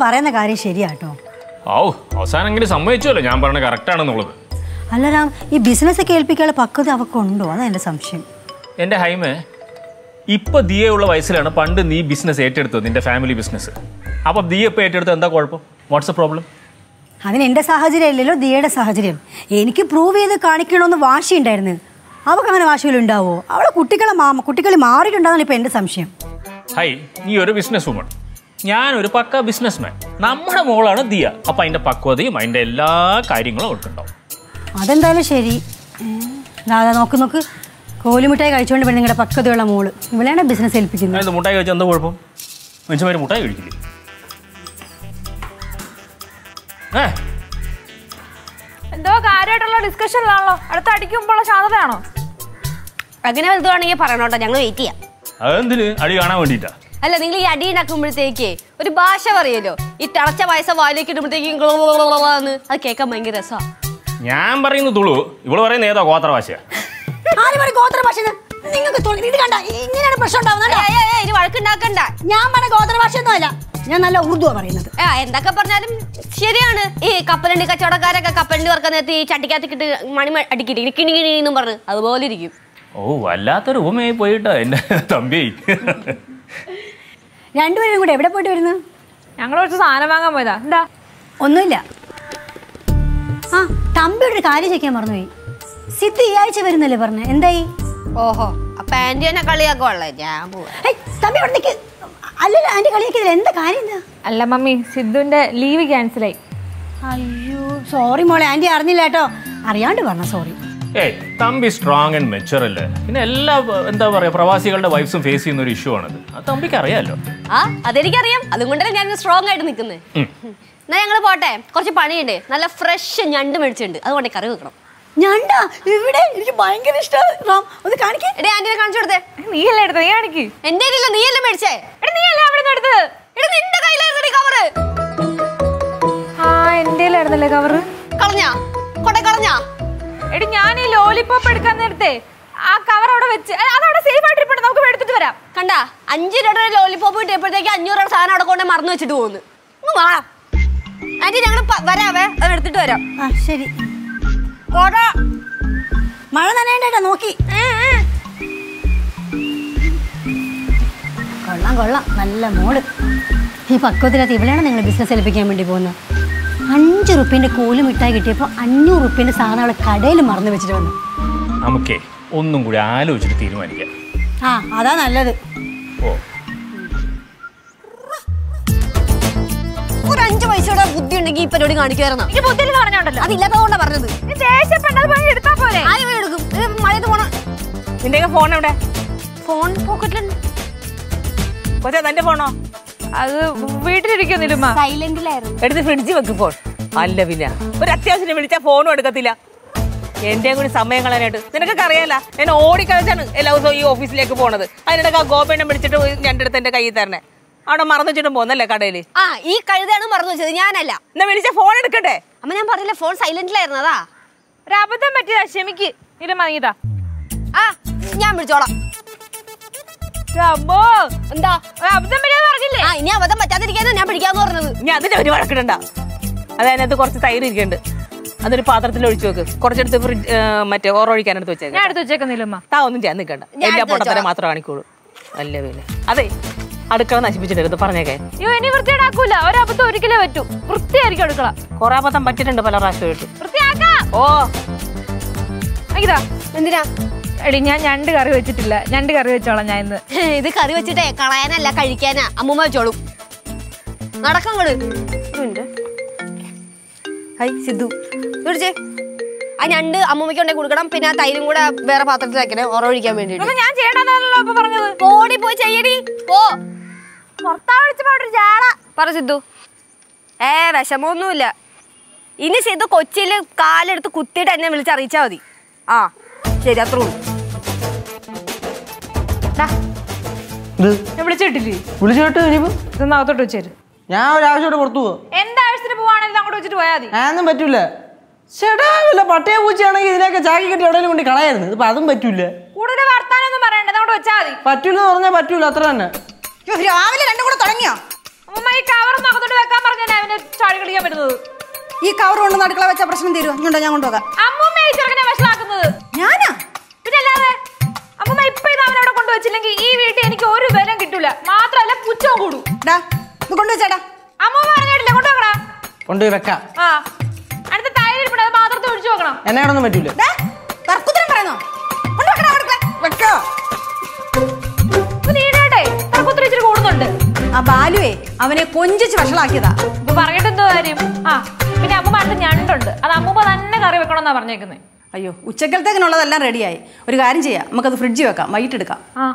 പറയുന്ന കാര്യം ശരിയാട്ടോ ഔ അവസാനെങ്കിലും സമ്മതിച്ചല്ലോ ഞാൻ പറഞ്ഞ കറക്റ്റ് ആണെന്നുള്ളത് അല്ല രാം ഈ ബിസിനസ് ഒക്കെ ഏൽപ്പിക്കാനുള്ള പക്വത അവക്കുണ്ടോ അതാ എൻ്റെ സംശയം എൻ്റെ ഹൈമേ ഇപ്പൊ ദിയയുള്ള വയസ്സിലാണ് പണ്ട് നീ ബിസിനസ് ഏറ്റെടുത്തത് നിന്റെ ഫാമിലി ബിസിനസ് അപ്പൊ ദിയ ഇപ്പൊ ഏറ്റെടുത്തത് എന്താ കുഴപ്പം വാട്ട്സ് എ പ്രോബ്ലം അതിന് എൻ്റെ സാഹചര്യം അല്ലല്ലോ ദിയയുടെ സാഹചര്യം എനിക്ക് പ്രൂവ് ചെയ്ത് കാണിക്കണമെന്ന് വാശിയുണ്ടായിരുന്നു അവൾക്ക് അങ്ങനെ വാശികൾ ഉണ്ടാവോ അവളെ കുട്ടികളെ മാ കുട്ടികൾ മാറിയിട്ടുണ്ടാകുന്ന ഇപ്പം എൻ്റെ സംശയം ഹൈ നീ ഒരു ബിസിനസ് വുമൺ ഞാനൊരു പക്ക ബിസിനസ്മാൻ നമ്മുടെ മോളാണ് ദിയ അപ്പൊ അതിന്റെ പക്വതയും അതിന്റെ എല്ലാ കാര്യങ്ങളും അവർക്കുണ്ടാവും അതെന്തായാലും ശരി ഏ, ദാ ദാ നോക്ക് നോക്ക് കോലുമിഠായി കഴിച്ചുകൊണ്ട് പിന്നെ നിങ്ങളുടെ പക്വതയുള്ള മോള് ഇവളെയാണ് ബിസിനസ് ഏൽപ്പിക്കുന്നത് അതായത് മുട്ടായി കഴിച്ചാൽ എന്താ കുഴപ്പം മനുഷ്യന്മാർ മുട്ടായി കഴിക്കില്ലേ ഏ എന്തോ കാര്യമായിട്ടുള്ള ഡിസ്കഷനിലാണല്ലോ അടുത്ത അടിക്കുമ്പോഴുള്ള ശാന്തതയാണോ അങ്ങനെ വലുതാണെങ്കിൽ പറയണോട്ടോ ഞങ്ങൾ വെയിറ്റ് ചെയ്യാം അതെന്തിന് അടി കാണാൻ വേണ്ടിയിട്ടാ അല്ല നിങ്ങൾ ഈ അടി ഉണ്ടാക്കുമ്പോഴത്തേക്ക് ഒരു ഭാഷ പറയല്ലോ ഈ തിളച്ച പൈസ വായിലേക്ക് ഇടുമ്പോഴത്തേക്കും അത് കേൾക്കാൻ ഭയങ്കര രസമാണ് ഞാൻ പറയുന്ന തുളു ഇവള് പറയുന്ന ഏതാ ഗോത്രഭാഷ ആര് പറയും ഗോത്ര ഭാഷ നിങ്ങൾക്ക് തോന്നി ഇത് കണ്ട ഇങ്ങനെയാണ് പ്രശ്നം ഉണ്ടാവുന്നത് ഇനി വഴക്കുണ്ടാക്കണ്ട ഞാൻ പറഞ്ഞ ഗോത്ര ഭാഷ ഒന്നുമല്ല ഞാൻ നല്ല ഉറുദുവാ പറയുന്നത് ആ എന്തൊക്കെ പറഞ്ഞാലും ശരിയാണ് ഈ കപ്പലണ്ടി കച്ചവടക്കാരൊക്കെ കപ്പലണ്ടി വറക്കാൻ നേരത്ത് ഈ ചട്ടിക്കകത്തിക്കിട്ട് മണി മ- അടിക്കിട്ട് കിണി കിണി എന്നും പറഞ്ഞ് അതുപോലെ ഇരിക്കും ഓ വല്ലാത്തൊരു ഉപമയായി പോയിട്ടാ എന്റെ തമ്പി രണ്ടുപേരും കൂടെ എവിടെ പോയിട്ട് വരുന്നു ഞങ്ങൾ കുറച്ച് സാധനം വാങ്ങാൻ പോയതാ എന്താ ഒന്നുമില്ല ആ തമ്പിയുടെ ഒരു കാര്യം ചോദിക്കാൻ മറന്നുപോയി സിദ്ധു ഈ ആഴ്ച വരുന്നല്ലേ പറഞ്ഞ എന്തായി ഓഹോ അപ്പൊ ആന്റി എന്നെ കളിയാക്കുവല്ലേ ഞാൻ പോവാ ഏയ്, തമ്പി അവിടെ നിൽക്ക് അല്ലല്ല ആന്റി കളിയാക്കിയതിൽ എന്താ കാര്യം എന്താ അല്ല മമ്മി സിദ്ധുവിന്റെ ലീവ് ക്യാൻസലായി അയ്യോ സോറി മോളെ ആന്റി അറിഞ്ഞില്ല കേട്ടോ അറിയാണ്ട് പറഞ്ഞ സോറി ഏയ് തമ്പി സ്ട്രോങ് ആൻഡ് മെച്ചർ അല്ലേ പിന്നെ എല്ലാ എന്താ പറയാ പ്രവാസികളുടെ വൈഫ്സും ഫേസ് ചെയ്യുന്ന ഒരു ഇഷ്യൂ ആണത് അത് തമ്പിക്ക് അറിയാലോ ആ അതെനിക്കറിയാം അതുകൊണ്ടല്ലേ ഞാൻ സ്ട്രോങ് ആയിട്ട് നിൽക്കുന്നത് എന്നാ ഞങ്ങൾ പോട്ടെ കുറച്ച് പണിയുണ്ട് നല്ല ഫ്രഷ് ഞണ്ട് മേടിച്ചിട്ടുണ്ട് അതുകൊണ്ട് കറി വെക്കണം ഞണ്ടാ ഇവിടെ എനിക്ക് ഭയങ്കര ഇഷ്ടം ഒന്ന് കാണിക്കേ എടേ ആന്റിനെ കാണിച്ചു കൊടുത്തേ നീ അല്ലേ എടുത്തത് നീ കാണിക്ക് എന്റെ കയ്യിലല്ല നീ അല്ലേ മേടിച്ചേ എടാ നീ അല്ലേ അവിടെ നിന്ന് എടുത്തത് എടാ നിന്റെ കയ്യിലായിരുന്നു കവറ് ആ എന്റെ ആയിരുന്നല്ലേ കവറ് കളഞ്ഞാ കൊട കളഞ്ഞാ എടി ഞാൻ ഈ ലോലിപോപ്പ് എടുക്കാൻ നേരത്തെ ആ കവർ അവിടെ വെച്ച് അ- അതവിടെ സേഫ് ആയിട്ട് ഇരിപ്പുണ്ട് നമുക്ക് എടുത്തിട്ട് വരാം കണ്ട അഞ്ച് രൂപയുടെ ലോലിപോപ്പ് കിട്ടിയപ്പോഴത്തേക്ക് അഞ്ഞൂറ് രൂപ സാധനം അവിടെ കൊണ്ട് മറന്നു വെച്ചിട്ട് പോകുന്നു ഇങ്ങ് വാ ആന്റി ഞങ്ങൾ വരാവേ അത് എടുത്തിട്ട് വരാം ആ ശരി കൊട മഴ നനയണ്ടേട്ടാ നോക്കി കൊള്ളാം കൊള്ളാം നല്ല മോള് ഈ പക്വത്തിനകത്ത് ഇവിടെയാണ് നിങ്ങൾ ബിസിനസ് ഏൽപ്പിക്കാൻ വേണ്ടി പോകുന്നത് അഞ്ച് റുപ്യൻ്റെ കോല് മിഠായി കിട്ടിയപ്പോൾ അഞ്ഞൂറ് റുപ്യൻ്റെ സാധനം അവളെ കടയിൽ മറന്നു വെച്ചിട്ട് വന്നു നമുക്കേ ഒന്നും കൂടി ആലോചിച്ചിട്ട് തീരുമാനിക്കാം ആ അതാ നല്ലത് ഓ ഒരു അഞ്ച് പൈസയുടെ ബുദ്ധി ഉണ്ടെങ്കിൽ ഈ പരിപാടി കാണിക്കുമായിരുന്നു ഈ ബുദ്ധിയിൽ പറഞ്ഞോണ്ടല്ലോ അതില്ലാത്തതുകൊണ്ടാ പറഞ്ഞത് നീ ദേഷ്യപ്പെട്ടത് പോയി എടുത്താ പോലെ ആരും പോയി എടുക്കും ഇത് മഴയത്ത് പോണ നിന്റെ ഫോൺ എവിടെ ഫോൺ പോക്കറ്റിലുണ്ട് കൊച്ചാ തന്റെ ഫോണോ അത് വീട്ടിലിരിക്കുന്നില്ല സൈലന്റിലായിരുന്നു എടുത്ത് ഫ്രിഡ്ജ് വെക്ക് ഫോൺ അല്ല പിന്നെ ഒരു അത്യാവശ്യത്തിന് വിളിച്ചാൽ ഫോണും എടുക്കത്തില്ല എന്റെ കൂടി സമയം കളയാനായിട്ട് നിനക്കൊക്കെ അറിയാല ഞാൻ ഓടിക്കളിച്ചാണ് എല്ലാ ദിവസവും ഈ ഓഫീസിലേക്ക് പോണത് അതിനിടയ്ക്ക് ആ ഗോപേണ്ണം വിളിച്ചിട്ട് എൻ്റെ അടുത്ത് എന്റെ കയ്യിൽ തരണേ അവിടെ മറന്നു വെച്ചിട്ടും പോന്നല്ലേ കടയിൽ ആ ഈ കഴുതയാണ് മറന്നു വെച്ചത് ഞാനല്ല എന്നാ വിളിച്ച ഫോൺ എടുക്കട്ടെ അമ്മ ഞാൻ പറഞ്ഞില്ല ഫോൺ സൈലന്റിലായിരുന്നതാ ഒരു അബദ്ധം പറ്റിയതാ ക്ഷമിക്ക് ഇല്ല മതിയതാ ആ ഞാൻ വിളിച്ചോളാം അമ്മോ എന്താ ഒരു അബദ്ധം പറ്റിയെന്ന് പറഞ്ഞില്ലേ ആ ഇനി അബദ്ധം പറ്റാതിരിക്കാനാ ഞാൻ പിടിക്കാന്ന് പറഞ്ഞത് ഇനി അതിന്റെ ഒരു വഴക്കിടണ്ട അത് അതിനകത്ത് കുറച്ച് തൈര് ഇരിക്കുന്നുണ്ട് അതൊരു പാത്രത്തിൽ ഒഴിച്ചു വെക്ക് കുറച്ചെടുത്ത് ഫ്രിഡ്ജ് മറ്റേ ഓറൊഴിക്കാനെടുത്ത് വെച്ചേക്ക് ഞാൻ എടുത്ത് വെച്ചേക്കുന്നില്ലമ്മ താ ഒന്നും ചെയ്യാൻ നിൽക്കണ്ട ഞാൻ എല്ലാ എടുത്ത് പൊട്ടത്തരെ വെച്ചോളാം. മാത്രം കാണിക്കോളൂ അല്ലേ പിന്നെ അതെ അടുക്കള നശിപ്പിച്ചിട്ട് പറഞ്ഞേക്കേ അയ്യോ ഇനി വൃത്തിയാടാക്കൂല ഒരു അബദ്ധം ഒരിക്കലേ പറ്റൂ വൃത്തിയായിരിക്കും അടുക്കള കൊറേ അബദ്ധം പറ്റിയിട്ടുണ്ട് പല പ്രാവശ്യമായിട്ട് വൃത്തിയാക്കാ ഓ ഇതാ എന്തിനാ എടി ഞാൻ ഞണ്ട് കറി വെച്ചിട്ടില്ല ഞണ്ട് കറി വെച്ചോളാം ഞാൻ ഇന്ന് ഇത് കറി വെച്ചിട്ടേ കളയാനല്ല കഴിക്കാനാ അമ്മൂമ്മ വെച്ചോളും നടക്കങ്ങള് ഹൈ സിദ്ധു വിളിച്ചേ ആ ഞണ്ട് അമ്മൂമ്മയ്ക്ക് കൊണ്ടേ കൊടുക്കണം പിന്നെ ആ തൈരും കൂടെ വേറെ പാത്രത്തിൽ വെക്കണേ ഉറവഴിക്കാൻ വേണ്ടിട്ട് ഇതൊന്നും ഞാൻ ചെയ്യണമെന്നാണല്ലോ ഇപ്പൊ പറഞ്ഞത് പോടി പോയി ചെയ്യടി പോ ഭർത്താവ് വിളിച്ചപ്പോ അവിടെ ഒരു ജാള പറ സിദ്ധു ഏ വിഷമമൊന്നുമില്ല ഇനി സിദ്ധു കൊച്ചിയിൽ കാലെടുത്ത് കുത്തിയിട്ട് എന്നെ വിളിച്ചറിയിച്ചാ മതി ആ ശരി അത്രേ ഉള്ളൂ ദാ, ഇത് ഞാൻ വിളിച്ചിട്ടില്ലേ വിളിച്ചോട്ട് ഇനിയിപ്പോ ഇതൊന്ന് അകത്തോട്ട് വെച്ചേര് ഞാൻ ഒരാവശ്യമായിട്ട് പുറത്തു പോവാ എന്താവശ്യത്തിന് പോവാണെങ്കിലും അങ്ങോട്ട് വെച്ചിട്ട് പോയാൽ മതി ഞാനൊന്നും പറ്റൂല ചേട്ടാ വല്ല പട്ടയ പൂച്ചയാണെങ്കിൽ ഇതിനൊക്കെ ചാക്കി കെട്ടി എവിടെയെങ്കിലും കൊണ്ട് കളയായിരുന്നു ഇതിപ്പോ അതും പറ്റൂല കൂടുതൽ വർത്താനൊന്നും പറയണ്ട അങ്ങോട്ട് വെച്ചാൽ മതി പറ്റൂല എന്ന് പറഞ്ഞാൽ പറ്റൂല അത്ര തന്നെ രാവിലെ രണ്ടും കൂടെ തുടങ്ങിയോ അമ്മ ഈ കവറൊന്നും അകത്തോട്ട് വെക്കാൻ പറഞ്ഞാ അവന് ചാടി കളിക്കാൻ വരുന്നത് ഈ കവർ കൊണ്ട് അടുക്കള വെച്ച പ്രശ്നം തീരുവോ ഇങ്ങോട്ടോ ഞാൻ കൊണ്ടുപോകാം അമ്മൂമ്മ ഈ ചെറുക്കനെ വഷളാക്കുന്നത് ഞാനാ പിന്നെ അല്ലാതെ അമ്മൂമ്മ ഇപ്പൊ ഇത് അവൻ അവിടെ കൊണ്ടുവച്ചില്ലെങ്കിൽ ഈ വീട്ടിൽ എനിക്ക് ഒരു ബലം കിട്ടൂല മാത്രമല്ല പുച്ഛവും കൂടും ഡാ ഇത് കൊണ്ടുവച്ചേടാ അമ്മൂമ്മ പറഞ്ഞിട്ടില്ല കൊണ്ടുവെക്കടാ കൊണ്ടുപോയി വെക്കാം ആ അടുത്ത തൈരിൽപ്പെടെ അത് പാത്രത്തിൽ ഒഴിച്ചു നോക്കണം എന്നോടൊന്നും പറ്റൂല ഡാ തർക്കുത്തരം പറയുന്നോ കൊണ്ടുവെക്കടാ അടുക്കള വെക്കാം നീടേട്ടെ കുത്തിരി ഇച്ചിരി കൂടുന്നുണ്ട് ആ ബാലുവേ അവനെ കൊഞ്ചിച്ച് വഷളാക്കിയതാ ഇപ്പൊ പറഞ്ഞിട്ട് എന്തോ കാര്യം ആ പിന്നെ അമ്മൂമ്മ അടുത്ത് ഞണ്ടുണ്ട് അത് അമ്മൂമ്മ തന്നെ കറി വെക്കണമെന്നാ പറഞ്ഞേക്കുന്നത് അയ്യോ ഉച്ചക്കലത്തേക്കിനുള്ളതെല്ലാം റെഡിയായി ഒരു കാര്യം ചെയ്യാം നമുക്കത് ഫ്രിഡ്ജിൽ വെക്കാം വൈകിട്ട് എടുക്കാം ആ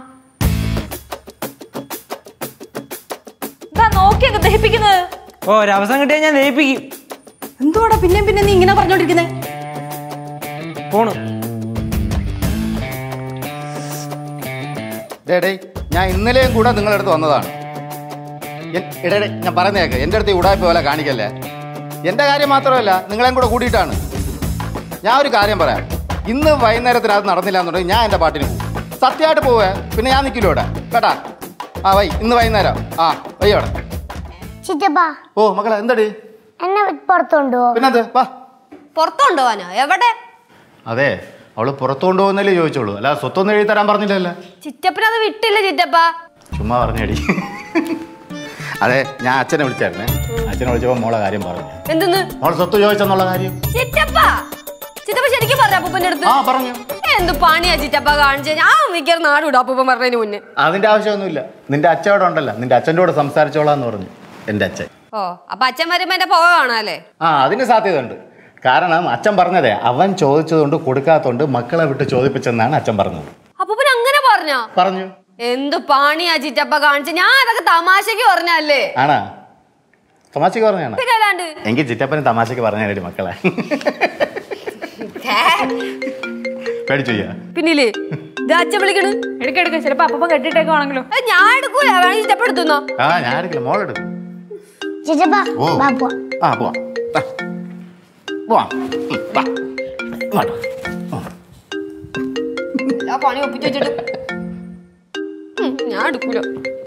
ഇതാ നോക്കിയൊക്കെ ദഹിപ്പിക്കുന്നത് ഓ ഒരു അവസരം കിട്ടിയാൽ ഞാൻ ലയിപ്പിക്കും എന്തുവാടാ പിന്നെയും പിന്നെ നീ ഇങ്ങനെ പറഞ്ഞോണ്ടിരിക്കുന്നേ പോണു ഡേടേ ഞാൻ ഇന്നലെയും കൂടെ നിങ്ങളുടെ അടുത്ത് വന്നതാണ് ഇടേ ഞാൻ പറയുന്നേക്ക് എൻ്റെ അടുത്ത് ഈ ഉടായ്പ പോലെ കാണിക്കല്ലേ എൻ്റെ കാര്യം മാത്രമല്ല നിങ്ങളെയും കൂടെ കൂടിയിട്ടാണ് ഞാൻ ഒരു കാര്യം പറയാം ഇന്ന് വൈകുന്നേരത്തിന് അത് നടന്നില്ല എന്നുണ്ടെങ്കിൽ ഞാൻ എൻ്റെ പാട്ടിന് പോകും സത്യമായിട്ട് പോവേ പിന്നെ ഞാൻ നിൽക്കില്ല ഇവിടെ കേട്ടാ ആ വൈ ഇന്ന് വൈകുന്നേരം ആ വൈ അവിടെ ചിറ്റപ്പ ഓ മക്കളെ എന്തടി എന്നെ പുറത്തുണ്ടോ പിന്നെന്ത് വാ പുറത്തു കൊണ്ടുപോവാനോ എവിടെ അതെ അവള് പുറത്തു കൊണ്ടുപോകുന്നല്ലേ ചോദിച്ചോളൂ അല്ല സ്വത്തൊന്നും എഴുതി തരാൻ പറഞ്ഞില്ലല്ലോ ചിറ്റപ്പനത് വിട്ടില്ല ചിറ്റപ്പ ചുമ്മാ പറഞ്ഞേടി അതെ ഞാൻ അച്ഛനെ വിളിച്ചായിരുന്നേ അച്ഛനെ വിളിച്ചപ്പോൾ മോളെ കാര്യം പറഞ്ഞു എന്തെന്ന് മോളെ സ്വത്ത് ചോദിച്ചെന്നുള്ള കാര്യം ചിറ്റപ്പ ചിറ്റപ്പ ശരിക്കും പറഞ്ഞ അപ്പൂപ്പന്റെ അടുത്ത് ആ പറഞ്ഞു എന്ത് പണിയാ ചിറ്റപ്പ കാണിച്ചു ഞാൻ മിക്കവാറും നാട് വിടും അപ്പൂപ്പൻ പറഞ്ഞതിന് മുന്നേ അതിന്റെ ആവശ്യമൊന്നുമില്ല നിന്റെ അച്ഛൻ അവിടെ ഉണ്ടല്ലോ നിന്റെ അച്ഛൻ്റെ കൂടെ സംസാരിച്ചോളാന്ന് പറഞ്ഞു എൻ്റെ അച്ഛൻ ഓ അപ്പൊ അച്ഛൻ വരുമ്പോ എന്റെ പോക കാണാല്ലേ ആ അതിന് സാധ്യതയുണ്ട് കാരണം അച്ഛൻ പറഞ്ഞതേ അവൻ ചോദിച്ചതുകൊണ്ട് കൊടുക്കാത്തോണ്ട് മക്കളെ വിട്ട് ചോദിപ്പിച്ചെന്നാണ് അച്ഛൻ പറഞ്ഞത് അപ്പൂപ്പൻ അങ്ങനെ പറഞ്ഞോ പറഞ്ഞു എന്ത് പണിയാ ചിറ്റപ്പ കാണിച്ചു ഞാൻ അതൊക്കെ തമാശക്ക് പറഞ്ഞല്ലേ ആണാ തമാശക്ക് പറഞ്ഞാണ് പിന്നെ അല്ലാണ്ട് എങ്കിൽ ചിറ്റപ്പന് തമാശക്ക് പറഞ്ഞാലേ മക്കളെ പേടിച്ചു ചെയ്യാ പിന്നില്ലേ ഇത് അച്ഛൻ വിളിക്കണ് എടുക്കെടുക്ക ചിലപ്പോ അപ്പം കെട്ടിട്ടേക്കുവാണെങ്കിലോ അത് ഞാൻ എടുക്കൂല വേണമെങ്കിൽ ചിറ്റപ്പ എടുത്തുന്നോ ആ ഞാൻ എടുക്കില്ല മോളെടുക്കും ചിറ്റപ്പ ഓ വാ പോവാം ആ പോവാം ആ. പോവാം ഉം, വാ. ഇങ്ങോട്ട്. എല്ലാ പണി ഒപ്പിച്ച് വെച്ചിട്ട് ഉം, ഞാൻ എടുക്കൂല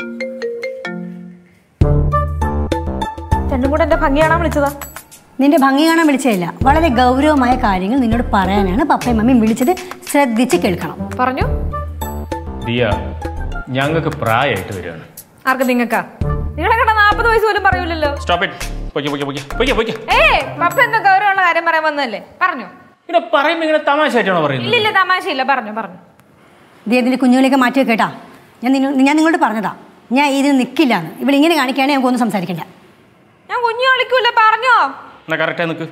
രണ്ടും കൂടെ എന്റെ ഭംഗി കാണാൻ വിളിച്ചതാ നിന്റെ ഭംഗി കാണാൻ വിളിച്ചതല്ല വളരെ ഗൗരവമായ കാര്യങ്ങൾ നിന്നോട് പറയാനാണ് പപ്പയും മമ്മിയും വിളിച്ചത് ശ്രദ്ധിച്ച് കേൾക്കണം പറഞ്ഞു ദിയ ഞങ്ങൾക്ക് പ്രായമായിട്ട് വരികയാണ് ആർക്ക് നിങ്ങക്കാ നിങ്ങളെ കണ്ട നാപ്പത് വയസ്സ് പോലും പറയൂലല്ലോ സ്റ്റോപ്പ് ഇറ്റ് പൊയ്ക്കോ പൊയ്ക്കോ പൊയ്ക്കോ പൊയ്ക്കോ പൊയ്ക്കോ ഏ പപ്പ എന്തോ ഗൗരവമുള്ള കാര്യം പറയാൻ വന്നതല്ലേ പറഞ്ഞു ഇങ്ങനെ പറയുമ്പോൾ ഇങ്ങനെ തമാശയായിട്ടാണോ പറയുന്നത് ഇല്ലില്ല തമാശയില്ല പറഞ്ഞു പറഞ്ഞു ദേ ഇതിന്റെ കുഞ്ഞുങ്ങളെയൊക്കെ മാറ്റി വെക്കേട്ടാ ഞാൻ നിന്നോ- ഞാൻ നിങ്ങളോട് പറഞ്ഞതാ ഞാൻ ഇതിന് നിൽക്കില്ല എന്ന് ഇവിടെ ഇങ്ങനെ കാണിക്കുകയാണെങ്കിൽ ഞങ്ങൾക്കൊന്നും സംസാരിക്കണ്ട ഞാൻ കുഞ്ഞു കളിക്കൂല പറഞ്ഞോ എന്നാ കറക്റ്റായി നിൽക്ക്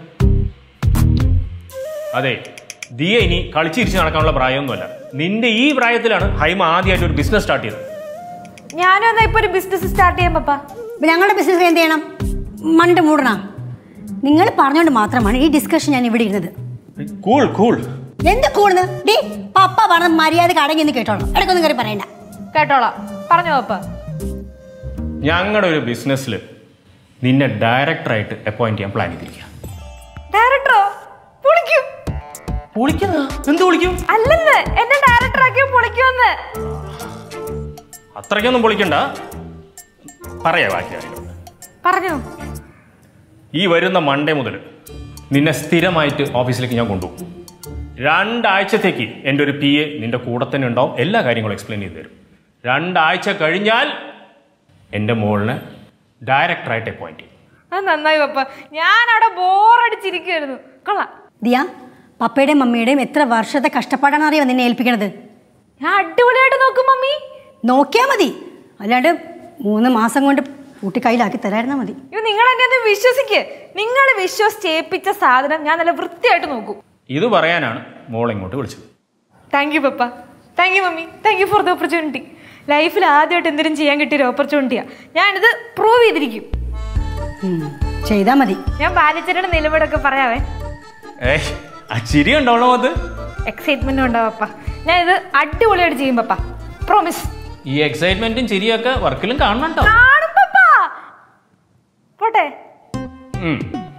അതെ ദിയ ഇനി കളിച്ചിരിച്ച് നടക്കാനുള്ള പ്രായമൊന്നുമല്ല നിന്റെ ഈ പ്രായത്തിലാണ് ഹൈമ ആദ്യമായിട്ട് ഒരു ബിസിനസ് സ്റ്റാർട്ട് ചെയ്തത് ഞാനും എന്നാ ഇപ്പൊ ഒരു ബിസിനസ് സ്റ്റാർട്ട് ചെയ്യാൻ പപ്പ ഇപ്പം ഞങ്ങളുടെ ബിസിനസ് എന്ത് ചെയ്യണം മണ്ട് മൂടണം നിങ്ങൾ പറഞ്ഞുകൊണ്ട് മാത്രമാണ് ഈ ഡിസ്കഷൻ ഞാൻ ഇവിടെ ഇരുന്നത് കൂൾ കൂൾ എന്ത് കൂടുന്നു ഡീ പപ്പ പറഞ്ഞ മര്യാദ അടങ്ങി എന്ന് കേട്ടോളാം ഇടയ്ക്കൊന്നും കയറി പറയണ്ട കേട്ടോളാം പറഞ്ഞോ പപ്പ ഞങ്ങളുടെ ഒരു ബിസിനസ്സിൽ നിന്നെ ഡയറക്ടറായിട്ട് അപ്പോയിന്റ് ചെയ്യാൻ പ്ലാൻ ചെയ്തിരിക്കുക ഡയറക്ടറോ പൊളിക്കും പൊളിക്കുന്ന എന്ത് പൊളിക്കും അല്ലെന്ന് എന്നെ ഡയറക്ടർ ആക്കി പൊളിക്കുമെന്ന് അത്രയ്ക്കൊന്നും പൊളിക്കണ്ട പറയാ ബാക്കി കാര്യങ്ങൾ പറഞ്ഞോ ഈ വരുന്ന മൺഡേ മുതൽ നിന്നെ സ്ഥിരമായിട്ട് ഓഫീസിലേക്ക് ഞാൻ കൊണ്ടുപോകും രണ്ടാഴ്ചത്തേക്ക് എൻ്റെ ഒരു പി എ നിന്റെ കൂടെ തന്നെ ഉണ്ടാവും എല്ലാ കാര്യങ്ങളും എക്സ്പ്ലെയിൻ ചെയ്തു തരും രണ്ടാഴ്ച കഴിഞ്ഞാൽ എൻ്റെ മോളിനെ ഡയറക്ടറായിട്ട് അപ്പോയിന്റ് ചെയ്യും അത് നന്നായി പപ്പ ഞാൻ അവിടെ ബോറടിച്ചിരിക്കുവായിരുന്നു കൊള്ളാം ദിയ പപ്പയുടെയും മമ്മിയുടെയും എത്ര വർഷത്തെ കഷ്ടപ്പാടാണ് അറിയാം നിന്നെ ഏൽപ്പിക്കണത് ഞാൻ അടിപൊളിയായിട്ട് നോക്കും മമ്മി നോക്കിയാൽ മതി അല്ലാണ്ട് മൂന്ന് മാസം കൊണ്ട് കൂട്ടി കയ്യിലാക്കി തരായിരുന്നാ മതി ഇത് നിങ്ങൾ എന്നെ ഒന്ന് വിശ്വസിക്ക് നിങ്ങൾ വിശ്വസിച്ചേൽപ്പിച്ച സാധനം ഞാൻ നല്ല വൃത്തിയായിട്ട് നോക്കും ഇത് പറയാനാണ് മോൾ ഇങ്ങോട്ട് വിളിച്ചത് thank you papa thank you mummy thank you for the opportunity ലൈഫിൽ ആദ്യമായിട്ട് എന്തെങ്കിലും ചെയ്യാൻ കിട്ടിയൊരു ഓപ്പർച്യൂണിറ്റിയാണ് ഞാനിത് പ്രൂവ് ചെയ്തിരിക്കും ഉം, ചെയ്താ മതി ഞാൻ ബാലിച്ചരുടെ നിലപാടൊക്കെ പറയാവേ ഏയ് ആ ചിരി ഉണ്ടോളോ അത് എക്സൈറ്റ്മെന്റും ഉണ്ടാവും പപ്പ ഞാൻ ഇത് അടിപൊളിയായിട്ട് ചെയ്യും പപ്പ പ്രോമിസ് ഈ എക്സൈറ്റ്മെന്റും ചിരിയൊക്കെ വർക്കിലും കാണണം കേട്ടോ കാണും പപ്പ പോട്ടെ ഉം.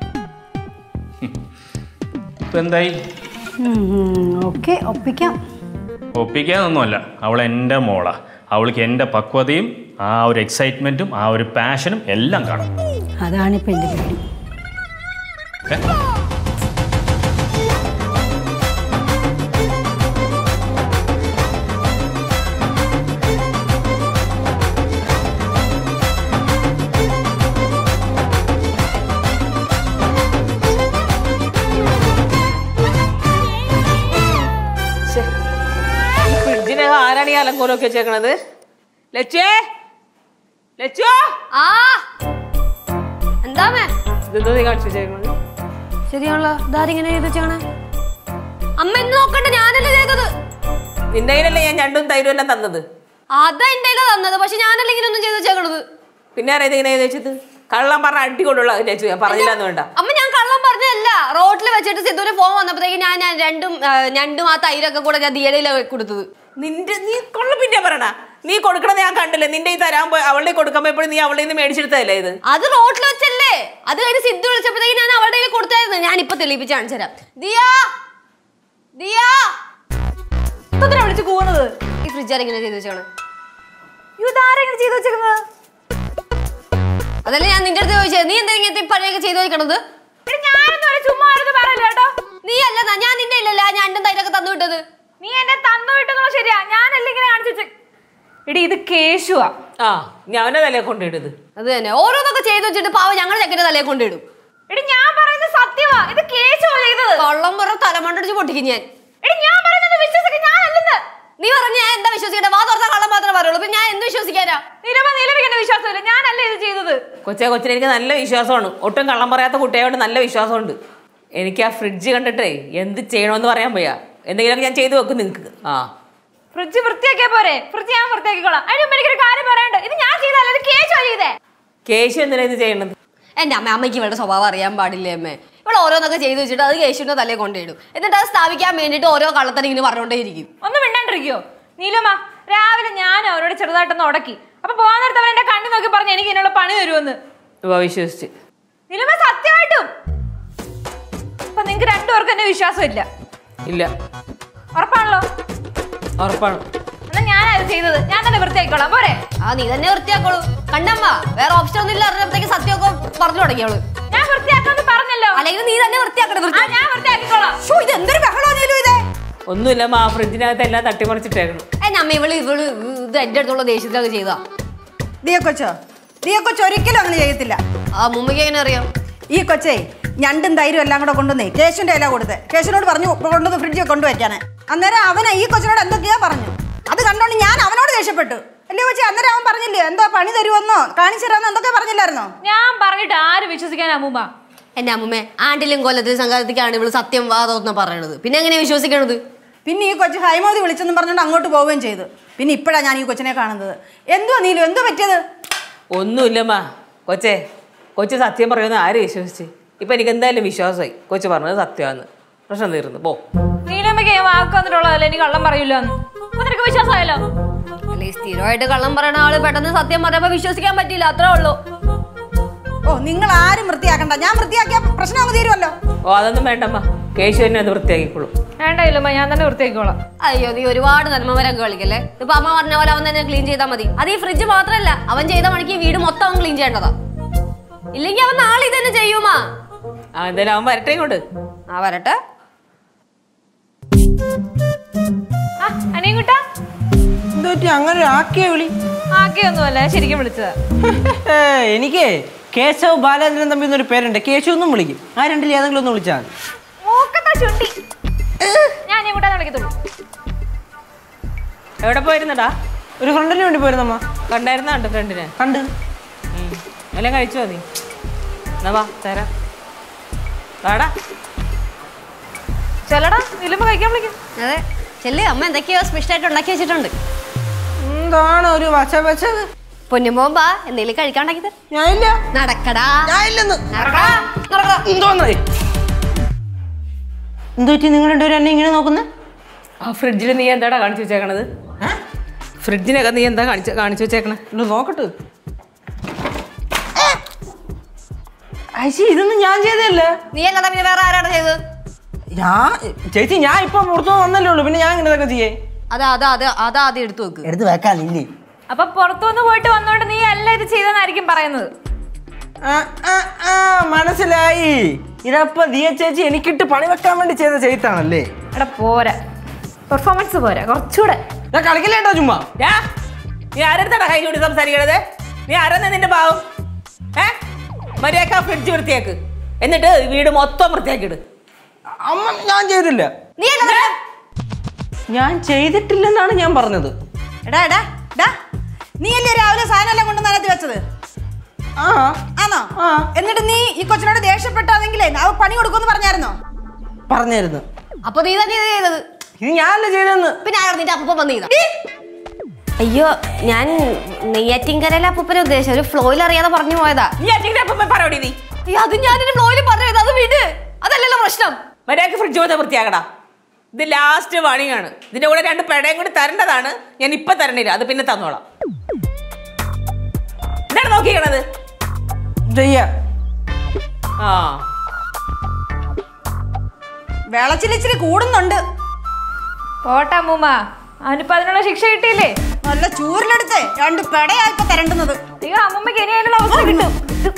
ഇപ്പൊ എന്തായി ഓക്കെ ഒപ്പിക്കാം ഒപ്പിക്കാനൊന്നുമല്ല അവൾ എൻ്റെ മോളാ അവൾക്ക് എൻ്റെ പക്വതയും ആ ഒരു എക്സൈറ്റ്മെൻറ്റും ആ ഒരു പാഷനും എല്ലാം കാണും അതാണിപ്പോൾ എൻ്റെ പേടി ഓക്കെ ശ്ശെ. ഈ ഫ്രിഡ്ജിന് ആരാണ് ഈ അലങ്കോലമൊക്കെ വെച്ചേക്കണത് ലച്ചുവേ ലച്ചുവോ ആ എന്താമേ ഇതെന്തോ നീ കാണിച്ചു വെച്ചേക്കണത് ശരിയാണല്ലോ ഇതാരിങ്ങനെ ചെയ്ത് വെച്ചാണ് അമ്മ എന്ന് നോക്കണ്ട ഞാനല്ലേ ചെയ്തത് നിന്റെ കയ്യിലല്ലേ ഞാൻ രണ്ടും തൈരും എല്ലാം തന്നത് അതാ എന്റെ കയ്യിലാ തന്നത് പക്ഷെ ഞാനല്ലേ ഇങ്ങനെ ഒന്നും ചെയ്ത് വെച്ചേക്കണത് പിന്നെ ആരാ ഇതിങ്ങനെ വെച്ചത് കള്ളം പറഞ്ഞ അടി കൊണ്ടുള്ള ലച്ചു ഞാൻ പറഞ്ഞില്ലെന്ന് വേണ്ട അമ്മ ഞാൻ കള്ളം പറഞ്ഞല്ല റോട്ടിൽ വെച്ചിട്ട് സിദ്ധുവിന് ഫോൺ വന്നപ്പോഴത്തേക്ക് ഞാൻ ഞാൻ രണ്ടും ആ, ഞണ്ടും ആ തൈരൊക്കെ കൂടെ ഞാൻ ദിയടയിലാണ് കൊടുത്തത് നിന്റെ നീ കൊള്ള പിന്നെ പറയണ നീ കൊടുക്കണത് ഞാൻ കണ്ടില്ലേ നിന്റെ ഈ തരാൻ പോയി അവളുടെ കൊടുക്കാൻ പോയപ്പോഴും നീ അവളുടെ നിന്ന് മേടിച്ചെടുത്തതല്ലേ ഇത് അത് റോട്ടിൽ വെച്ചല്ലേ അത് കഴിഞ്ഞ് സിദ്ധു വിളിച്ചപ്പോഴത്തേക്ക് ഞാൻ അവളുടെ കയ്യിൽ കൊടുത്തായിരുന്നു ഞാൻ ഇപ്പൊ തെളിയിപ്പിച്ച് കാണിച്ചു തരാം ദിയാ ദിയാ എന്തിനാ വിളിച്ച് കൂവുന്നത് ഈ ഫ്രിഡ്ജ് ആരെങ്കിലും ചെയ്ത് വെച്ചാണ് ഇതാരെങ്കിലും ചെയ്തു വെച്ചേക്കുന്നത് അതല്ലേ ഞാൻ നിന്റെ അടുത്ത് ചോദിച്ചത് നീ എന്താ ഇങ്ങനത്തെ പഴയൊക്കെ ചെയ്തു വെക്കണത് എടി, ഞാനൊന്നും ഒരു ചുമ്മാ ആയിരുന്നു പറയല്ല കേട്ടോ നീ അല്ലതാ ഞാൻ നിന്റെ ഇല്ലല്ല ഞാൻ രണ്ടും തൈരൊക്കെ തന്നു വിട്ടത് നീ എന്നെ തന്നു വിട്ടെന്നുള്ള ശരിയാ ഞാനല്ല ഇങ്ങനെ കാണിച്ചു വെച്ചേ എടി ഇത് കേശുവാ ആ ഞാൻ തലേ കൊണ്ടിട്ടത് അത് തന്നെ ഓരോന്നൊക്കെ ചെയ്തു വെച്ചിട്ട് പാവം ഞങ്ങൾ ചെക്കൻ്റെ തലയെ കൊണ്ടിടും എടി ഞാൻ പറയുന്നത് സത്യമാ ഇത് കേശുവാ ചെയ്തത് കള്ളം പുറം തലമണ്ടടിച്ച് പൊട്ടിക്കും ഞാൻ എടി ഞാൻ പറയുന്നത് വിശ്വസിക്കാൻ ഞാനല്ലെന്ന് നീ പറഞ്ഞ ഞാൻ എന്താ വിശ്വസിക്കട്ടെ വാ തുറന്ന കള്ളം മാത്രമേ പറയുള്ളൂ പിന്നെ ഞാൻ എന്ത് വിശ്വസിക്കാനാ നിലമ നിലവിക്കുന്ന വിശ്വാസമില്ല ഞാനല്ലേ ഇത് ചെയ്തത് കൊച്ചെ കൊച്ചിന് എനിക്ക് നല്ല വിശ്വാസമാണ് ഒട്ടും കള്ളം പറയാത്ത കുട്ടിയോട് നല്ല വിശ്വാസമുണ്ട് എനിക്ക് ആ ഫ്രിഡ്ജ് കണ്ടിട്ടേ എന്ത് ചെയ്യണമെന്ന് പറയാൻ പോയാ എന്തെങ്കിലുമൊക്കെ ഞാൻ ചെയ്തു വെക്കും നിങ്ങക്ക് ആ ഫ്രിഡ്ജ് വൃത്തിയാക്കിയാ പോരെ ഫ്രിഡ്ജ് ഞാൻ വൃത്തിയാക്കിക്കോളാം അതിന് മുമ്പ് എനിക്കൊരു കാര്യം പറയാനുണ്ട് ഇത് ഞാൻ ചെയ്തല്ല ഇത് കേശുവാ ചെയ്തേ കേശു എന്തിനാ ഇത് ചെയ്യണത് എന്റെ അമ്മ അമ്മയ്ക്ക് ഇവളുടെ സ്വഭാവം അറിയാൻ പാടില്ലേ അമ്മേ ഇവിടെ ഓരോന്നൊക്കെ ചെയ്തു വെച്ചിട്ട് അത് കേശുവിന്റെ തലയെ കൊണ്ടിടും എന്നിട്ട് അത് സ്ഥാപിക്കാൻ വേണ്ടിയിട്ട് ഓരോ കള്ളത്തരം ഇങ്ങനെ പറഞ്ഞുകൊണ്ടേയിരിക്കും ഒന്ന് മിണ്ടാണ്ടിരിക്കോ നീലമ്മ രാവിലെ ഞാൻ അവരോട് ചെറുതായിട്ടൊന്ന് ഉടക്കി അപ്പൊ പോകാൻ നേരത്ത് അവൻ എന്റെ കണ്ണു നോക്കി പറഞ്ഞു എനിക്ക് ഇതിനുള്ള പണി തരുമെന്ന് ഇവ വിശ്വസിച്ച് നീലമ്മ സത്യമായിട്ടും അപ്പൊ നിങ്ങക്ക് രണ്ടുപേർക്കും എന്നെ വിശ്വാസമില്ല ഇല്ല ഉറപ്പാണല്ലോ ഉറപ്പാണ് എന്നാ ഞാനത് ചെയ്തത് ഞാൻ തന്നെ വൃത്തിയാക്കിക്കോളാം പോരെ ആ നീ തന്നെ വൃത്തിയാക്കോളൂ കണ്ടമ്മ വേറെ ഓപ്ഷൻ ഒന്നും ഇല്ല അറിഞ്ഞപ്പോഴത്തേക്ക് സത്യമൊക്കെ പറഞ്ഞു തുടങ്ങിയോളൂ ഞാൻ വൃത്തിയാക്കാന്ന് പറഞ്ഞല്ലോ അല്ലെങ്കിൽ നീ തന്നെ വൃത്തിയാക്കട്ടെ ആ ഞാൻ വൃത്തിയാക്കിക്കോളാം ഇത് എന്തൊരു ബഹളമാണേലും ഇത് ഒന്നുമില്ല മാ ഫ്രിഡ്ജിനകത്ത് എല്ലാം തട്ടിമറിച്ചിട്ടേക്കണം എന്നെ അമ്മ ഇവള് ഇവള് ഇത് എന്റെ അടുത്തുള്ള ദേഷ്യത്തിലൊക്കെ ചെയ്താ ദിയ കൊച്ചോ ദിയ കൊച്ച് ഒരിക്കലും അങ്ങനെ ചെയ്യത്തില്ല ആ മുമ്പേക്ക് എങ്ങനെ അറിയാം ഈ കൊച്ചേ ഞണ്ടും തൈരും എല്ലാം കൂടെ കൊണ്ടുവന്നേ കേശുവിന്റെ ഇല കൊടുത്ത് കേശുവിനോട് പറഞ്ഞു കൊണ്ടുവന്ന് ഫ്രിഡ്ജിൽ കൊണ്ടുവയ്ക്കാന് അന്നേരം അവനെ ഈ കൊച്ചിനോട് എന്തൊക്കെയാ പറഞ്ഞു അത് കണ്ടോണ്ട് ഞാൻ അവനോട് ദേഷ്യപ്പെട്ടു അല്ലേ കൊച്ചി അന്നേരം അവൻ പറഞ്ഞില്ലേ എന്തോ പണി തരുമെന്നോ കാണിച്ചു തരാമെന്നോ എന്തൊക്കെ പറഞ്ഞില്ലായിരുന്നോ ഞാൻ പറഞ്ഞിട്ട് ആര് വിശ്വസിക്കാനാ അമ്മൂമ്മ എന്റെ അമ്മമ്മേ ആണ്ടിലും കൊല്ലത്തിലും സംഘാതത്തിക്കാണ് ഇവള് സത്യം വാദം പറയണത് പിന്നെ എങ്ങനെയാ വിശ്വസിക്കണത് പിന്നെ ഈ കൊച്ചു ഹൈമോദി വിളിച്ചെന്നും പറഞ്ഞുകൊണ്ട് അങ്ങോട്ട് പോവുകയും ചെയ്തു പിന്നെ ഇപ്പോഴാണ് ഞാൻ ഈ കൊച്ചിനെ കാണുന്നത് എന്തുവാ നീലു എന്തോ പറ്റിയത് ഒന്നുമില്ലമ്മ കൊച്ചേ കൊച്ചു സത്യം പറയുമെന്ന് ആര് വിശ്വസിച്ച് ഇപ്പൊ എനിക്ക് എന്തായാലും വിശ്വാസമായി കൊച്ചു പറഞ്ഞത് സത്യമാന്ന് പ്രശ്നം തീർന്നു പോ നീലമ്മയ്ക്ക് ഞാൻ വാക്ക് വന്നിട്ടുള്ളതല്ലേ എനിക്ക് കള്ളം പറയൂല അപ്പൊ നിനക്ക് വിശ്വാസമായല്ലോ അല്ലെ സ്ഥിരമായിട്ട് കള്ളം പറയണ ആള് പെട്ടെന്ന് സത്യം പറയുമ്പോ വിശ്വസിക്കാൻ പറ്റില്ല അത്രേ ഉള്ളൂ ഓ നിങ്ങൾ ആരും വൃത്തിയാക്കണ്ട ഞാൻ വൃത്തിയാക്കിയ പ്രശ്നം അങ്ങ് തീരുമല്ലോ ഓ അതൊന്നും വേണ്ടമ്മ കേശു തന്നെ അത് വൃത്തിയാക്കിക്കോളൂ വേണ്ട ഇല്ലമ്മ ഞാൻ തന്നെ വൃത്തിയാക്കിക്കോളാം അയ്യോ നീ ഒരുപാട് നന്മവരൊക്കെ കളിക്കല്ലേ ഇപ്പൊ അമ്മ പറഞ്ഞ പോലെ അവൻ തന്നെ ക്ലീൻ ചെയ്താൽ മതി അത് ഈ ഫ്രിഡ്ജ് മാത്രല്ല അവൻ ചെയ്ത മണിക്ക് ഈ വീട് മൊത്തം അവൻ ക്ലീൻ ചെയ്യേണ്ടതാ ഇല്ലെങ്കിൽ അവൻ നാളെ ഇത് തന്നെ ചെയ്യുമാ ആ എന്തായാലും അവൻ വരട്ടെ ഇങ്ങോട്ട് ആ വരട്ടെ ആ അനിയും കുട്ടാ എന്തോ പറ്റി അങ്ങനെ ഒരു ആക്കിയ വിളി ആക്കിയൊന്നുമല്ല ഞാൻ ശരിക്കും വിളിച്ചതാ ഏ, എനിക്ക് കേശവ് ബാലേന്ദ്രൻ തമ്പി എന്നൊരു പേരുണ്ട് കേശവ് എന്നും വിളിക്കും ആ രണ്ടിൽ ഏതെങ്കിലും ഒന്ന് വിളിച്ചാൽ മതി മൂക്കത്താ ചുണ്ടി ഞാൻ അനിയും കുട്ടാന്ന് വിളിക്കത്തുള്ളൂ എവിടെ പോയിരുന്നടാ ഒരു ഫ്രണ്ടിന് വേണ്ടി പോയിരുന്നമ്മ കണ്ടായിരുന്നുണ്ട് ഫ്രണ്ടിനെ കണ്ട് ഉം. എല്ലാം കഴിച്ചോ നീ എന്നാ വാ തരാം വാടാ ചെല്ലടാ നീലമ്മ കഴിക്കാൻ വിളിക്കും അതെ ചെല്ലേ അമ്മ എന്തൊക്കെയോ സ്പെഷ്യൽ ആയിട്ട് ഉണ്ടാക്കി വെച്ചിട്ടുണ്ട് എന്താണ് ഒരു വച്ച വെച്ചത് പൊന്നുമ്പോമ്പാ എന്തെങ്കിലും കഴിക്കാണ്ടാക്കി തരാം ഞാനില്ല നടക്കടാ ഞാനില്ലെന്ന് നടക്കടാ നടക്കടാ എന്തോന്നേ എന്തോ പറ്റി നിങ്ങൾ രണ്ടുപേരും എന്നെ ഇങ്ങനെ നോക്കുന്നത് ആ ഫ്രിഡ്ജിൽ നീ എന്താടാ കാണിച്ചു വെച്ചേക്കണത് ഫ്രിഡ്ജിനൊക്കെ നീ എന്താ കാണിച്ചു കാണിച്ചു വെച്ചേക്കണേ ഒന്ന് നോക്കട്ടെ ഐശി ഇതൊന്നും ഞാൻ ചെയ്തതല്ല നീ അല്ലാതെ പിന്നെ വേറെ ആരാണ് ചെയ്തത് ഞാൻ ചേച്ചി ഞാൻ ഇപ്പൊ പുറത്തു വന്നല്ലേ ഉള്ളൂ പിന്നെ ഞാൻ ഇങ്ങനെ ഇതൊക്കെ ചെയ്യേ അതാ അതാ അതാ അതാ ആദ്യം എടുത്തു വെക്ക് എടുത്ത് വെക്കാനില്ലേ അപ്പൊ പുറത്തുനിന്ന് പോയിട്ട് വന്നോണ്ട് നീ അല്ല ഇത് ചെയ്തെന്നായിരിക്കും പറയുന്നത് ആ, ആ, ആ, മനസ്സിലായി ഇതപ്പൊ ദിയ ചേച്ചി എനിക്കിട്ട് പണി വെക്കാൻ വേണ്ടി ചെയ്ത ചെയ്ത്താണല്ലേ എടാ പോരാ പെർഫോമൻസ് പോരാ കുറച്ചുകൂടെ ഞാൻ കളിക്കല്ലേട്ടോ ചുമ്മാ ഞാ നീ ആരെടുത്താടാ കൈ കൂടി സംസാരിക്കണത് നീ ആരെന്നാ നിന്റെ പാവം ഏ മര്യാദ ഫ്രിഡ്ജ് വൃത്തിയാക്ക് എന്നിട്ട് വീട് മൊത്തം വൃത്തിയാക്കിയിട് അമ്മ ഞാൻ ചെയ്തില്ല നീ അല്ല ഞാൻ ചെയ്തിട്ടില്ലെന്നാണ് ഞാൻ പറഞ്ഞത് എടാ എടാ എടാ നീ അല്ലേ രാവിലെ സാധനം എല്ലാം കൊണ്ട് നനത്തി വെച്ചത് ആ ആണോ ആ. എന്നിട്ട് നീ ഈ കൊച്ചിനോട് ദേഷ്യപ്പെട്ടാണെങ്കിലേ അവ പണി കൊടുക്കുമെന്ന് പറഞ്ഞായിരുന്നോ പറഞ്ഞായിരുന്നു അപ്പൊ നീ തന്നെ ഇത് ചെയ്തത് ഇത് ഞാനല്ല ചെയ്തെന്ന് പിന്നെ ആരാ നിന്റെ അപ്പൂപ്പൻ വന്ന് ചെയ്ത അയ്യോ ഞാൻ നെയ്യാറ്റിൻകരയിലെ അപ്പൂപ്പനെ ഉദ്ദേശിച്ച ഒരു ഫ്ലോയിൽ അറിയാതെ പറഞ്ഞു പോയതാ നീ അച്ഛൻ്റെ അപ്പം പറയോടി നീ അയ്യോ അത് ഞാനൊരു ഫ്ലോയിൽ പറഞ്ഞു പോയത് അത് വിട് അതല്ലല്ലോ പ്രശ്നം മര്യാദക്ക് ഫ്രിഡ്ജ് മൊത്തം വൃത്തിയാക്കടാ ഇത് ലാസ്റ്റ് പണിയാണ് ഇതിന്റെ കൂടെ രണ്ട് പെടയും കൂടി തരേണ്ടതാണ് ഞാൻ ഇപ്പൊ തരണില്ല അത് പിന്നെ തന്നോളാം എന്താണ് നോക്കിക്കണത് ചെയ്യാ ആ വിളച്ചിലിച്ചിരി കൂടുന്നുണ്ട് പോട്ടെ അമ്മൂമ്മ അവനിപ്പോ അതിനുള്ള ശിക്ഷ കിട്ടിയില്ലേ നല്ല ചൂരിലെടുത്ത് രണ്ട് പെടയായിപ്പോ തരണ്ടുന്നത് അയ്യോ അമ്മൂമ്മക്ക് ഇനി അതിനുള്ള അവസരം കിട്ടും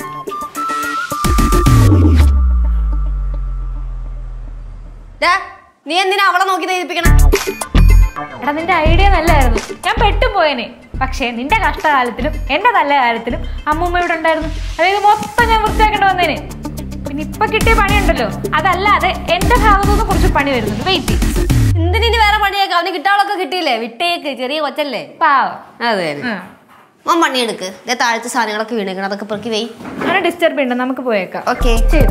ദേ, നീ എന്തിനാ അവളെ നോക്കി തേപ്പിക്കണം എടാ നിന്റെ ഐഡിയ നല്ലായിരുന്നു ഞാൻ പെട്ടുപോയേനെ പക്ഷേ നിന്റെ കഷ്ടകാലത്തിലും എന്റെ നല്ല കാലത്തിലും അമ്മൂമ്മ ഇവിടെ ഉണ്ടായിരുന്നു അതായത് മൊത്തം ഞാൻ വൃത്തിയാക്കേണ്ടി വന്നേനെ പിന്നെ ഇപ്പൊ കിട്ടിയ പണിയുണ്ടല്ലോ അതല്ലാതെ എന്റെ ഭാഗത്തു നിന്ന് കുറച്ച് പണി വരുന്നുണ്ട് വെയിറ്റ് എന്തിനു വേറെ പണിയേക്കാം അവന് കിട്ടാളൊക്കെ കിട്ടിയില്ലേ വിട്ടേക്ക് ചെറിയ കൊച്ചല്ലേ പാവം അതെ ആ. മോൻ പണിയെടുക്ക് ഇതേ താഴത്തെ സാധനങ്ങളൊക്കെ വീണേക്കണം അതൊക്കെ പെറുക്കി വെയ് അങ്ങനെ ഡിസ്റ്റർബ് ഉണ്ട് നമുക്ക് പോയേക്കാം ഓക്കെ ശരി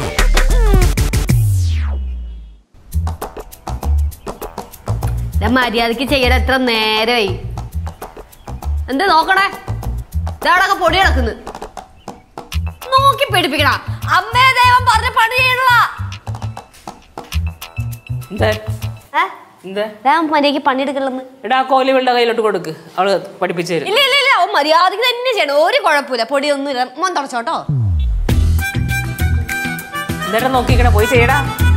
മര്യാദക്ക് ചെയ്യണ എത്ര നേരമായി എന്ത് നോക്കണേ ഇതവിടൊക്കെ പൊടി കിടക്കുന്നു നോക്കി പേടിപ്പിക്കണ അമ്മേ ദൈവം പറഞ്ഞ പണി ചെയ്യണല്ല എന്താ ഏ എന്താ ഞാൻ മര്യാദക്ക് പണിയെടുക്കണമെന്ന് എടാ ആ കോലി വെള്ള കയ്യിലോട്ട് കൊടുക്ക് അവള് പഠിപ്പിച്ചു തരും ഇല്ല ഇല്ല ഇല്ല അവൻ മര്യാദക്ക് തന്നെ ചെയ്യണം ഒരു കുഴപ്പമില്ല പൊടിയൊന്നും ഇല്ല മോൻ തുടച്ചോട്ടോ എന്നിട്ട് നോക്കിക്കണ പോയി ചെയ്യടാ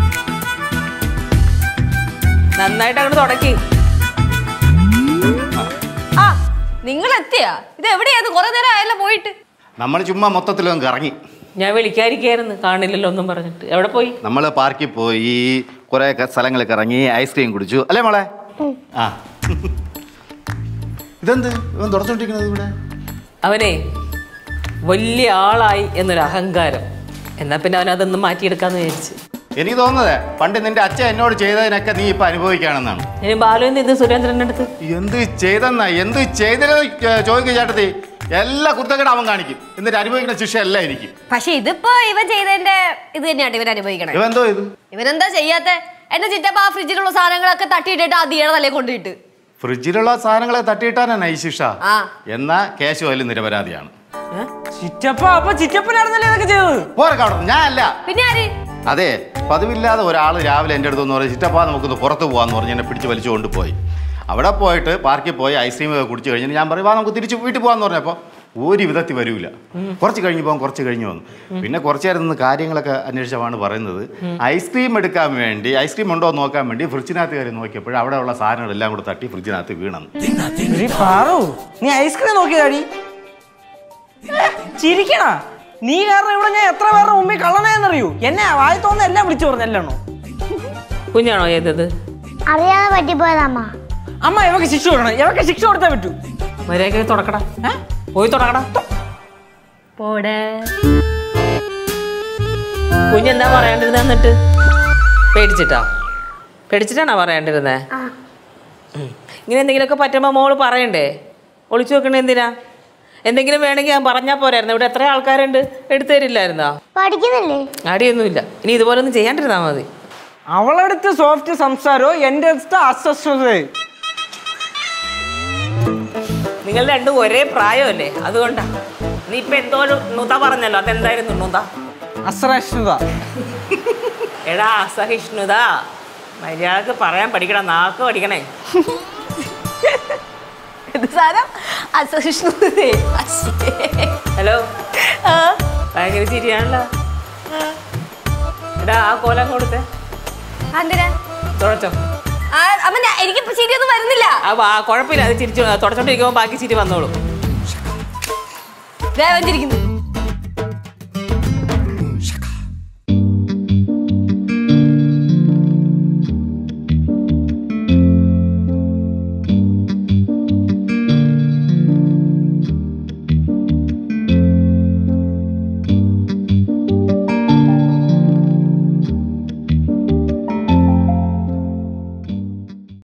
നന്നായിട്ട് അങ്ങോട്ട് തുടക്കി ആ നിങ്ങൾ എത്തിയാ ഇത് എവിടെയായിരുന്നു കുറെ നേരം ആയല്ലോ പോയിട്ട് നമ്മൾ ചുമ്മാ മൊത്തത്തിലൊന്നും കറങ്ങി ഞാൻ വിളിക്കാതിരിക്കായിരുന്നു കാണില്ലല്ലോ ഒന്നും പറഞ്ഞിട്ട് എവിടെ പോയി നമ്മൾ പാർക്കിൽ പോയി കുറേ സ്ഥലങ്ങളിൽ ഇറങ്ങി ഐസ്ക്രീം കുടിച്ചു അല്ലേ മോളെ ആ ഇതെന്ത് ഇവൻ തുടച്ചോണ്ടിരിക്കുന്നത് ഇവിടെ അവനെ വലിയ ആളായി എന്നൊരു അഹങ്കാരം എന്നാ പിന്നെ അവൻ അതൊന്നും മാറ്റിയെടുക്കാന്ന് വിചാരിച്ചു എനിക്ക് തോന്നുന്നത് പണ്ട് നിന്റെ അച്ഛൻ എന്നോട് ചെയ്തതിനൊക്കെ നീ ഇപ്പൊ അനുഭവിക്കുകയാണെന്നാണ് ഇനി ബാലുവിന് ഇത് സുരേന്ദ്രന്റെ അടുത്ത് എന്ത് ചെയ്തെന്നാ എന്ത് ചെയ്തെന്ന് ചോദിക്കും ചേട്ടത്തി എല്ലാ കുത്തക്കട അവൻ കാണിക്കും എന്നിട്ട് അനുഭവിക്കുന്ന ശിക്ഷ എല്ലാം എനിക്ക് പക്ഷെ ഇതിപ്പോ ഇവൻ ചെയ്തതിന്റെ ഇത് തന്നെയാണ് ഇവൻ അനുഭവിക്കണേ ഇവൻ എന്തോ ഇത് ഇവനെന്താ ചെയ്യാത്ത എന്റെ ചിറ്റപ്പ ആ ഫ്രിഡ്ജിലുള്ള സാധനങ്ങളൊക്കെ തട്ടിയിട്ടിട്ട് ആ ദിയുടെ തലേ കൊണ്ടുപോയിട്ട് ഫ്രിഡ്ജിലുള്ള സാധനങ്ങളെ തട്ടിയിട്ടാനാണ് ഈ ശിക്ഷ ആ. എന്നാ കേശു അതിൽ നിരപരാധിയാണ് ചിറ്റപ്പ അപ്പൊ ചിറ്റപ്പനായിരുന്നല്ലേ ഇതൊക്കെ ചെയ്തത് പോരൊക്കെ അവിടെ ഞാൻ അല്ല പിന്നെ ആര് അതെ പതിവില്ലാതെ ഒരാൾ രാവിലെ എൻ്റെ അടുത്ത് എന്ന് പറയും ചിറ്റപ്പാ നമുക്കൊന്ന് പുറത്ത് പോകാന്ന് പറഞ്ഞ് എന്നെ പിടിച്ച് വലിച്ചു കൊണ്ടുപോയി അവിടെ പോയിട്ട് പാർക്കിൽ പോയി ഐസ്ക്രീം ഒക്കെ കുടിച്ച് കഴിഞ്ഞിട്ട് ഞാൻ പറയും വാ നമുക്ക് തിരിച്ച് വീട്ടിൽ പോകാന്ന് പറഞ്ഞപ്പോൾ ഒരു വിധത്തിൽ വരൂല കുറച്ച് കഴിഞ്ഞ് പോകാം കുറച്ച് കഴിഞ്ഞ് വന്നു പിന്നെ കുറച്ച് നേരം നിന്ന് കാര്യങ്ങളൊക്കെ അന്വേഷിച്ചമാണ് പറയുന്നത് ഐസ്ക്രീം എടുക്കാൻ വേണ്ടി ഐസ്ക്രീം ഉണ്ടോ എന്ന് നോക്കാൻ വേണ്ടി ഫ്രിഡ്ജിനകത്ത് കയറി നോക്കിയപ്പോൾ അവിടെയുള്ള സാധനങ്ങളെല്ലാം കൂടെ തട്ടി ഫ്രിഡ്ജിനകത്ത് വീണെന്ന് എടീ പാറു നീ ഐസ്ക്രീം നോക്കിയതാടി ചിരിക്കണ നീ കാരണം ഇവിടെ ഞാൻ എത്ര പേരുടെ മുമ്പിൽ കള്ളനായെന്നറിയൂ എന്നെ വായി തോന്നുന്ന എല്ലാം വിളിച്ചു പറഞ്ഞല്ലോ കുഞ്ഞാണോ ചെയ്തത് അറിയാതെ പറ്റിപ്പോയതമ്മ അമ്മ ഇവക്ക് ശിക്ഷ കൊടുക്കണം ഇവക്ക് ശിക്ഷ കൊടുത്തേ പറ്റൂ മര്യാദ തുടക്കടാ ഏ? പോയി തുടക്കടാ പോടെ കുഞ്ഞെന്താ പറയേണ്ടിരുന്നത് എന്നിട്ട് പേടിച്ചിട്ടാ പേടിച്ചിട്ടാണോ പറയേണ്ടിരുന്നേ ഉം. ഇങ്ങനെ എന്തെങ്കിലുമൊക്കെ പറ്റുമ്പോൾ മോള് പറയണ്ടേ ഒളിച്ചു വെക്കണേ എന്തിനാ എന്തെങ്കിലും വേണമെങ്കിൽ ഞാൻ പറഞ്ഞാൽ പോരായിരുന്നു ഇവിടെ എത്ര ആൾക്കാരുണ്ട് എടുത്തു തരില്ലായിരുന്നോ പഠിക്കുന്നില്ലേ അടിയൊന്നുമില്ല ഇനി ഇതുപോലെ ഒന്നും ചെയ്യാണ്ടിരുന്നാ മതി അവളടുത്ത് സോഫ്റ്റ് സംസാരവും എൻ്റെ അടുത്ത് അസ്വസ്ഥതയും നിങ്ങൾ രണ്ടും ഒരേ പ്രായമല്ലേ അതുകൊണ്ടാ നീ ഇപ്പൊ എന്തോ ഒരു നുത പറഞ്ഞല്ലോ അതെന്തായിരുന്നു നുത അസഹിഷ്ണുത എടാ അസഹിഷ്ണുത മര്യാദക്ക് പറയാൻ പഠിക്കണം നാക്ക് പഠിക്കണേ ഇത് സാധനം അസഹിഷ്ണുതേ. അശ്ശേ. ഹലോ ആ, ഭയങ്കര ചിരിയാണല്ലോ എടാ ആ കോലം കൊടുത്തേ എന്തിനാ തുഴച്ചോ ആ, അമ്മ ഞാൻ- എനിക്കിപ്പോ ശരിയൊന്നും വരുന്നില്ല ആ വാ കുഴപ്പമില്ല അത് ചിരിച്ചു തുടച്ചോണ്ടിരിക്കുമ്പോൾ ബാക്കി ചിരി വന്നോളൂ ദേവൻ ചിരിക്കുന്നു